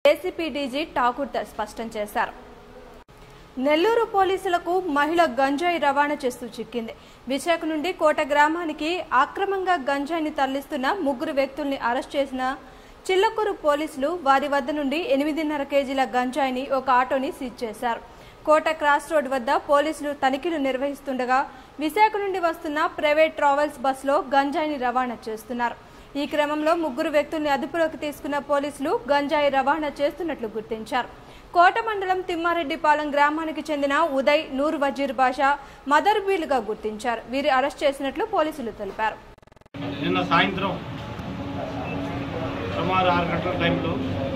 ACP DG Thakur the- స్పష్టం చేశారు నెల్లూరు పోలీసులకు మహిళ గంజాయి రవాణా చేస్తూ చిక్కింది విశాఖ నుండి కోట గ్రామానికి అక్రమంగా గంజాయిని తరలిస్తున్న ముగ్గురు వ్యక్తుల్ని అరెస్ట్ చేసిన చిల్లకూరు పోలీసులు వారి వద్ద నుండి ఎనిమిదిన్నర కేజీల గంజాయిని ఒక ఆటోని సీజ్ చేశారు కోట క్రాస్ రోడ్ వద్ద పోలీసులు తనిఖీలు నిర్వహిస్తుండగా విశాఖ నుండి వస్తున్న ప్రైవేట్ ట్రావెల్స్ బస్సులో గంజాయిని రవాణా చేస్తున్నారు ఈ క్రమంలో ముగ్గురు వ్యక్తుల్ని అదుపులోకి తీసుకున్న పోలీసులు గంజాయి రవాణా చేస్తున్నట్లు గుర్తించారు కోట మండలం తిమ్మారెడ్డిపాలెం గ్రామానికి చెందిన ఉదయ్ నూర్ వజీర్ బాషా మదర్ బీలుగా గుర్తించారు వీరి అరెస్ట్ చేసినట్లు పోలీసులు తెలిపారు నిన్న సాయంత్రం సుమారు ఆరు గంటల టైంలో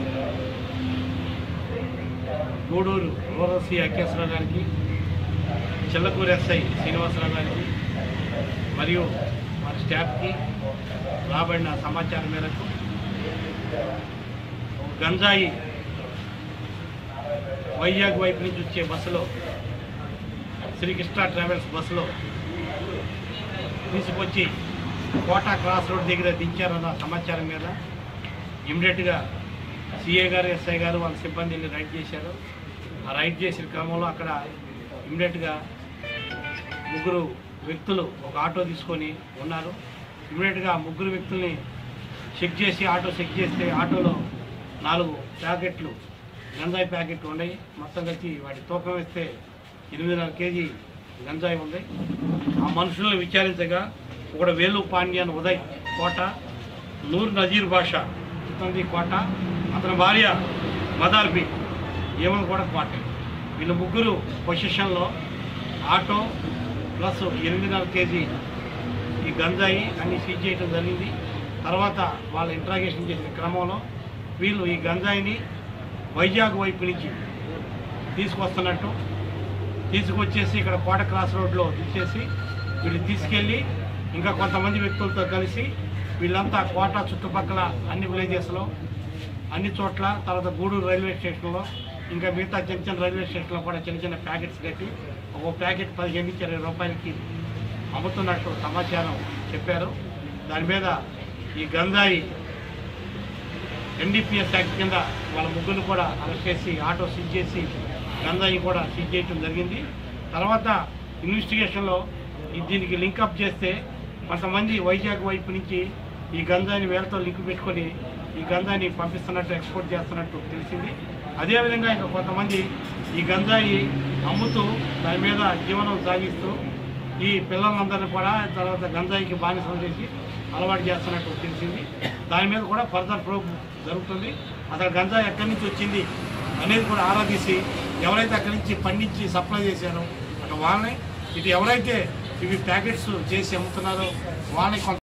గూడూరు రూరల్ సి అఖిలేశ్వరరావు గారికి చిల్లకూరు ఎస్ఐ శ్రీనివాసరావు గారికి మరియు వారి స్టాఫ్కి రాబడిన సమాచారం మేరకు గంజాయి వైజాగ్ వైపు నుంచి వచ్చే బస్సులో శ్రీకృష్ణ ట్రావెల్స్ బస్సులో తీసుకొచ్చి కోటా క్రాస్ రోడ్ దగ్గర దించారన్న సమాచారం మీద ఇమ్మీడియట్గా సిఏ గారు ఎస్ఐ గారు వాళ్ళ సిబ్బందిని రైడ్ చేశారు ఆ రైడ్ చేసిన క్రమంలో అక్కడ ఇమ్మీడియట్గా ముగ్గురు వ్యక్తులు ఒక ఆటో తీసుకొని ఉన్నారు ఇమ్మీడియట్గా ముగ్గురు వ్యక్తుల్ని చెక్ చేసి ఆటో చెక్ చేస్తే ఆటోలో నాలుగు ప్యాకెట్లు గంజాయి ప్యాకెట్లు ఉన్నాయి మొత్తం కలిసి వాటి తూకం వేస్తే ఎనిమిదిన్నర కేజీ గంజాయి ఉంది ఆ మనుషులను విచారించగా ఒకడు వేలు పాండ్యాన్ ఉదయ్ కోట నూర్ నజీర్ బాషా ఇతనిది కోట అతని భార్య మదార్బి ఏమని కూడా కోట వీళ్ళు ముగ్గురు పొజిషన్లో ఆటో ప్లస్ ఎనిమిదిన్నర కేజీ ఈ గంజాయి అన్ని సీజ్ చేయడం జరిగింది తర్వాత వాళ్ళ ఇంట్రాగేషన్ చేసిన క్రమంలో వీళ్ళు ఈ గంజాయిని వైజాగ్ వైపు నుంచి తీసుకొస్తున్నట్టు తీసుకొచ్చేసి ఇక్కడ కోట క్రాస్ రోడ్లో దించేసి వీళ్ళు తీసుకెళ్ళి ఇంకా కొంతమంది వ్యక్తులతో కలిసి వీళ్ళంతా కోట చుట్టుపక్కల అన్ని విలేజెస్లో అన్ని చోట్ల తర్వాత గూడూరు రైల్వే స్టేషన్లో ఇంకా మిగతా చిన్న చిన్న రైల్వే స్టేషన్లో కూడా చిన్న చిన్న ప్యాకెట్స్ కట్టి ఒక ప్యాకెట్ పదిహేను నుంచి ఇరవై రూపాయలకి అమ్ముతున్నట్టు సమాచారం చెప్పారు దాని మీద ఈ గంజాయి ఎన్డీపీఎస్ యాక్ట్ కింద వాళ్ళ ముగ్గురు కూడా అరెస్ట్ చేసి ఆటో సీజ్ చేసి గంజాయి కూడా సీజ్ చేయడం జరిగింది తర్వాత ఇన్వెస్టిగేషన్లో ఈ దీనికి లింకప్ చేస్తే కొంతమంది వైజాగ్ వైపు నుంచి ఈ గంజాయిని వేలతో లింక్ పెట్టుకొని ఈ గంజాయిని పంపిస్తున్నట్టు ఎక్స్పోర్ట్ చేస్తున్నట్టు తెలిసింది అదేవిధంగా ఇంకా కొంతమంది ఈ గంజాయి అమ్ముతూ దాని మీద జీవనం సాగిస్తూ ఈ పిల్లలందరినీ కూడా తర్వాత గంజాయికి బానిసం చేసి అలవాటు చేస్తున్నట్టు తెలిసింది దాని మీద కూడా ఫర్దర్ ప్రూఫ్ జరుగుతుంది అసలు గంజాయి ఎక్కడి నుంచి వచ్చింది అనేది కూడా ఆరాధిసి ఎవరైతే అక్కడి నుంచి పండించి సప్లై చేశారో అటు వాళ్ళని ఇటు ఎవరైతే ఇవి ప్యాకెట్స్ చేసి అమ్ముతున్నారో వాళ్ళని కొంత